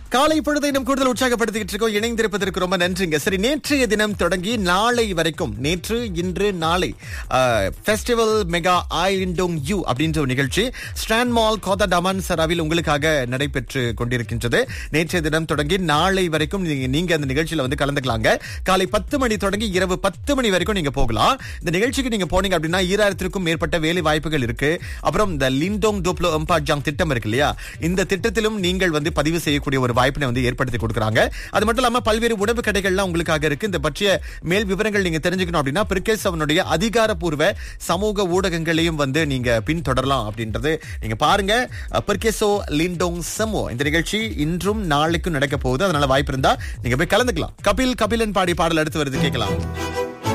காலை பொழுதை இன்னும் கூடுதல் உற்சாகப்படுத்திக்கிட்டு இருக்கோம் இணைந்திருப்பதற்கு ரொம்ப நன்றிங்க சரி நேற்றைய தினம் தொடங்கி நாளை வரைக்கும் நேற்று இன்று நாளை ஃபெஸ்டிவல் மெகா ஐண்டோங் யூ அப்படின்ற ஒரு நிகழ்ச்சி ஸ்டான் மால் கோதா டமான் சராவில் உங்களுக்காக நடைபெற்று கொண்டிருக்கின்றது நேற்றைய தினம் தொடங்கி நாளை வரைக்கும் நீங்க நீங்க அந்த நிகழ்ச்சியில வந்து கலந்துக்கலாங்க காலை பத்து மணி தொடங்கி இரவு பத்து மணி வரைக்கும் நீங்க போகலாம் இந்த நிகழ்ச்சிக்கு நீங்க போனீங்க அப்படின்னா ஈராயிரத்திற்கும் மேற்பட்ட வேலை வாய்ப்புகள் இருக்கு அப்புறம் இந்த லிண்டோங் டோப்ளோ எம்பா ஜாங் திட்டம் இருக்கு இல்லையா இந்த திட்டத்திலும் நீங்கள் வந்து பதிவு செய்யக்கூடிய ஒரு வாய்ப்பினை வந்து ஏற்படுத்தி கொடுக்குறாங்க அது மட்டும் இல்லாம பல்வேறு உணவு கடைகள்லாம் உங்களுக்காக இருக்கு இந்த பற்றிய மேல் விவரங்கள் நீங்க தெரிஞ்சுக்கணும் அப்படின்னா பிரிகேஸ் அவனுடைய அதிகாரப்பூர்வ சமூக ஊடகங்களையும் வந்து நீங்க பின்தொடரலாம் அப்படின்றது நீங்க பாருங்க பிரிகேசோ லிண்டோங் செமோ இந்த நிகழ்ச்சி இன்றும் நாளைக்கும் நடக்க போகுது அதனால வாய்ப்பு இருந்தா நீங்க போய் கலந்துக்கலாம் கபில் கபிலன் பாடி பாடல் அடுத்து வருது கேட்கலாம்